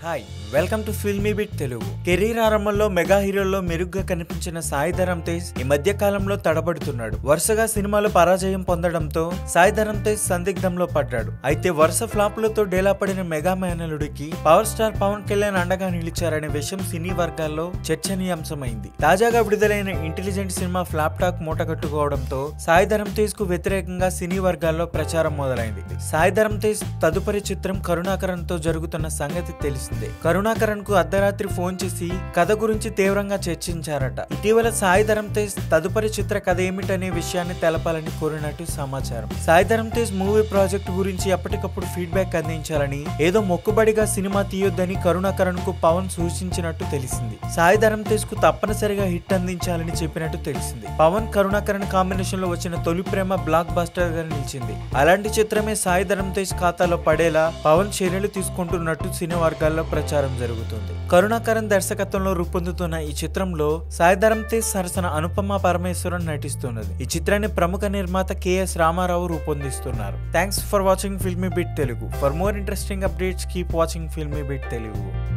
hi welcome to Filmy Bit Telugu career ఆరంభంలో mega హీరోల్లో మెరుగ్గా కనిపించిన సాయిధరం తేజ్ ఈ మధ్య కాలంలో తడబడుతున్నాడు వరుసగా సినిమాలు పరాజయం పొందడంతో సాయిధరం తేజ్ సందిగ్ధంలో పడ్డాడు అయితే వరుస ఫ్లాపులతో డేలా పడిన మెగా మేనలుడికి పవర్ స్టార్ పవన్ కళ్యాణ్ అండగా నిలిచారనే విషయం సినీ వర్గాల్లో చర్చనీయాంశమైంది తాజాగా విడుదలైన ఇంటెలిజెంట్ సినిమా ఫ్లాప్ టాక్ మూటగట్టుకోవడంతో సాయిధరం తేజ్ కు వ్యతిరేకంగా సినీ వర్గాల్లో ప్రచారం మొదలైంది సాయిధరం తేజ్ తదుపరి చిత్రం కరుణాకరణ్ తో జరుగుతున్న సంగతి తెలిసిందే కరుణాకరణ్ కు అర్ధరాత్రి ఫోన్ చేసి కథ గురించి తీవ్రంగా చర్చించారట ఇటీవల సాయిధరం తేజ్ తదుపరి చిత్ర కథ ఏమిటనే విషయాన్ని తెలపాలని కోరినట్టు సమాచారం సాయిధరం తేజ్ మూవీ ప్రాజెక్ట్ గురించి ఎప్పటికప్పుడు ఫీడ్బ్యాక్ అందించాలని ఏదో మొక్కుబడిగా సినిమా తీయొద్దని కరుణాకరణ్ కు పవన్ సూచించినట్టు తెలిసింది సాయిధరం తేజ్ కు తప్పనిసరిగా హిట్ అందించాలని చెప్పినట్టు తెలిసింది పవన్ కరుణాకరణ్ కాంబినేషన్ లో వచ్చిన తొలి ప్రేమ బ్లాక్ బస్టర్ గా నిలిచింది అలాంటి చిత్రమే సాయిధరం తేజ్ ఖాతాలో పడేలా పవన్ చర్యలు తీసుకుంటున్నట్టు సినీ వర్గాల్లో ప్రచారం జరుగుతుంది కరుణాకరణ్ దర్శకత్వంలో రూపొందుతున్న ఈ చిత్రంలో సాయిధరం తేజ్ సరసన అనుపమ పరమేశ్వరన్ నటిస్తున్నది ఈ చిత్రాన్ని ప్రముఖ నిర్మాత కెఎస్ రామారావు రూపొందిస్తున్నారు thanks for watching Filmy Bit Telugu for more interesting updates keep watching Filmy Bit Telugu